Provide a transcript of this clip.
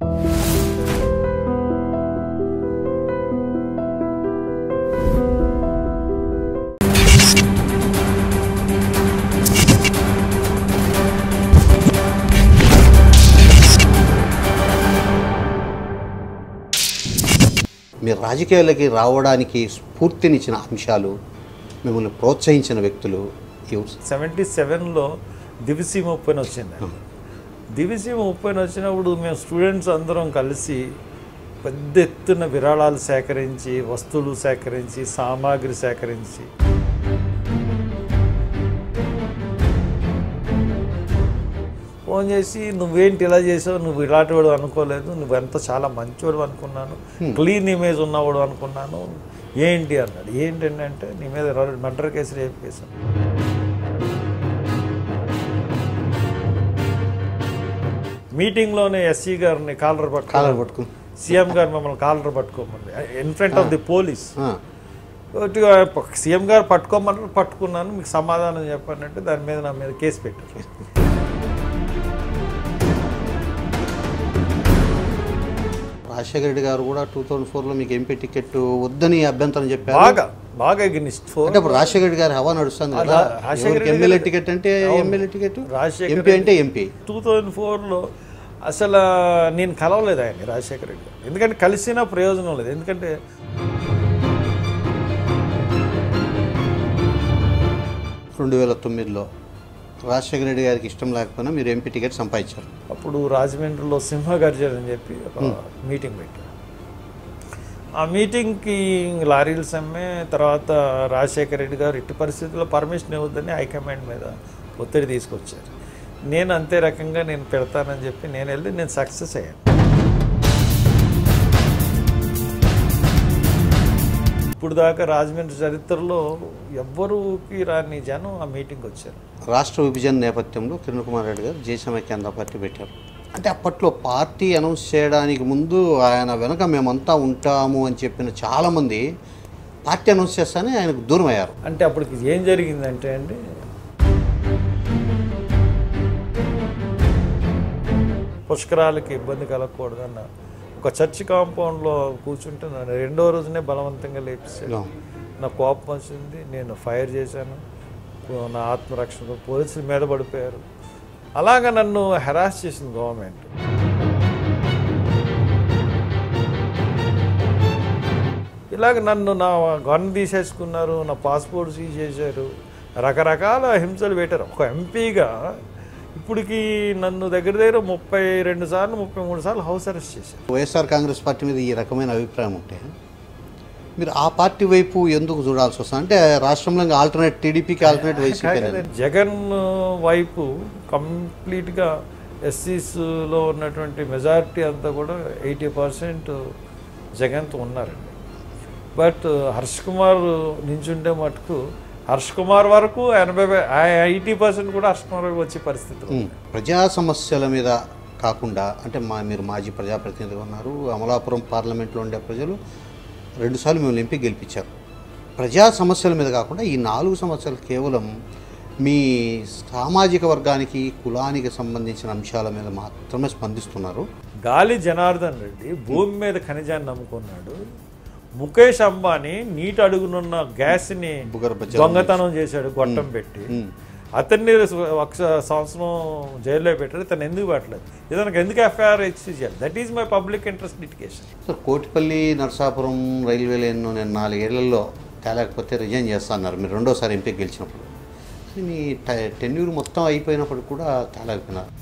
మీరు రాజకీయాలకి రావడానికి స్ఫూర్తినిచ్చిన అంశాలు మిమ్మల్ని ప్రోత్సహించిన వ్యక్తులు ఎవరు సెవెంటీ సెవెన్లో దివిసీమ ఉప్పెన వచ్చింది దివిసీమ ఉప్పెన వచ్చినప్పుడు మేము స్టూడెంట్స్ అందరం కలిసి పెద్ద ఎత్తున విరాళాలు సేకరించి వస్తువులు సేకరించి సామాగ్రి సేకరించి ఫోన్ చేసి నువ్వేంటి ఇలా చేసావు నువ్వు ఇలాంటి వాడు అనుకోలేదు నువ్వెంత చాలా మంచివాడు అనుకున్నాను క్లీన్ ఇమేజ్ ఉన్నవాడు అనుకున్నాను ఏంటి అన్నాడు ఏంటంటే అంటే నీ మీద మర్డర్ కేసు రేపు కేసు మీటింగ్లోనే ఎస్సీ గారిని కాలర్ కాలర్ పట్టుకోవాలి పట్టుకుని సీఎం గారు మమ్మల్ని కాలర్ పట్టుకోమండి in front of the police ఆ, సీఎం గారు పట్టుకోమన్నారు పట్టుకున్నాను మీకు సమాధానం చెప్పండి అంటే దాని మీద నా మీద కేసు పెట్టారు రాజశేఖర రెడ్డి గారు కూడా టూ థౌజండ్ ఫోర్లో మీకు ఎంపీ టికెట్ వద్దని అభ్యంతరం చెప్పారు బాగా బాగా ఎగ్నిస్ట్ అంటే ఇప్పుడు రాజశేఖర రెడ్డి గారి హవా నడుస్తుంది కదా రా- రాజశేఖర రెడ్డి ఎమ్మెల్యే గారు- టికెట్ అంటే ఎమ్మెల్యే టికెట్ రాజశేఖర ఎంపీ అంటే ఎంపీ టూ థౌజండ్ ఫోర్లో అసలు నేను కలవలేదు ఆయన రాజశేఖర రెడ్డి గారు ఎందుకంటే కలిసినా ప్రయోజనం లేదు ఎందుకంటే రెండు వేల తొమ్మిదిలో రాజశేఖర రెడ్డి గారికి ఇష్టం లేకపోయినా మీరు ఎంపీ టికెట్ సంపాదించారు అప్పుడు రాజమండ్రిలో సింహగర్జన్ అని చెప్పి ఒక మీటింగ్ పెట్టారు ఆ మీటింగ్కి లారీలు సమ్మె తర్వాత రాజశేఖర రెడ్డి గారు ఇట్టి పరిస్థితుల్లో పర్మిషన్ ఇవ్వద్దని హైకమాండ్ మీద ఒత్తిడి తీసుకొచ్చారు నేను అంతే రకంగా నేను పెడతానని చెప్పి నేను వెళ్ళి నేను సక్సెస్ అయ్యాను ఇప్పుడు దాకా రాజమండ్రి చరిత్రలో ఎవ్వరూకి రాని జనం ఆ మీటింగ్కి వచ్చారు రాష్ట్ర విభజన నేపథ్యంలో కిరణ్ కుమార్ రెడ్డి గారు జయసమయ కేంద్ర పార్టీ పెట్టారు అంటే అప్పట్లో పార్టీ అనౌన్స్ చేయడానికి ముందు ఆయన వెనక మేమంతా ఉంటాము అని చెప్పిన చాలామంది పార్టీ అనౌన్స్ చేస్తానే ఆయనకు దూరం అయ్యారు అంటే అప్పటికి ఏం జరిగిందంటే అండి పుష్కరాలకి ఇబ్బంది కలగకూడదన్న ఒక చర్చి కాంపౌండ్లో కూర్చుంటే నన్ను రెండో రోజునే బలవంతంగా లేపేసాడు నా కోపం వచ్చింది నేను ఫైర్ చేశాను నా ఆత్మరక్షణ పోలీసుల మీద పడిపోయారు అలాగ నన్ను హెరాస్ చేసింది గవర్నమెంట్ ఇలాగ నన్ను నా గన్ తీసేసుకున్నారు నా పాస్పోర్ట్ సీజ్ చేశారు రకరకాల హింసలు పెట్టారు ఒక ఎంపీగా ఇప్పటికి నన్ను దగ్గర దగ్గర ముప్పై రెండు సార్లు ముప్పై మూడు సార్లు హౌస్ అరెస్ట్ చేశారు వైఎస్ఆర్ కాంగ్రెస్ పార్టీ మీద ఈ రకమైన అభిప్రాయం ఉంటే మీరు ఆ పార్టీ వైపు ఎందుకు చూడాల్సి వస్తుంది అంటే రాష్ట్రంలో ఇంకా ఆల్టర్నేట్ టీడీపీకి ఆల్టర్నేట్ వైసీపీ జగన్ వైపు కంప్లీట్గా ఎస్సీస్లో ఉన్నటువంటి మెజారిటీ అంతా కూడా ఎయిటీ పర్సెంట్ జగన్తో ఉన్నారండి బట్ హర్ష్ కుమార్ నించుంటే మటుకు హర్ష్ కుమార్ వరకు ఎనభై ఎయిటీ పర్సెంట్ కూడా హర్ష్ కుమార్ వైపు వచ్చే పరిస్థితి ఉంది. ప్రజా సమస్యల మీద కాకుండా అంటే మా మీరు మాజీ ప్రజాప్రతినిధిగా ఉన్నారు అమలాపురం పార్లమెంట్లో ఉండే ప్రజలు రెండుసార్లు మిమ్మల్ని ఎంపీ గెలిపించారు ప్రజా సమస్యల మీద కాకుండా ఈ నాలుగు సమస్యలు కేవలం మీ సామాజిక వర్గానికి కులానికి సంబంధించిన అంశాల మీద మాత్రమే స్పందిస్తున్నారు గాలి జనార్దన్ రెడ్డి భూమి మీద ఖనిజాన్ని నమ్ముకున్నాడు ముఖేష్ అంబానీ నీటి అడుగునున్న గ్యాస్ని భూగర్భ జలం దొంగతనం చేశాడు గొట్టం పెట్టి ఉమ్. అతన్ని ఒక సంవత్సరం జైల్లో పెట్టారు తను ఎందుకు పెట్టలేదు ఇతనికి ఎందుకు ఎఫ్ఐఆర్ హెచ్సి చేయాలి that is my public interest litigation sir Kotipalli Narasapuram railway line నేను నాలుగేళ్లలో తేలేకపోతే రిజైన్ చేస్తా అన్నారు మీరు రెండోసారి ఎంపీ గెలిచినప్పుడు మీ టెన్యూర్ మొత్తం అయిపోయినప్పుడు కూడా తేలేకపోయినారు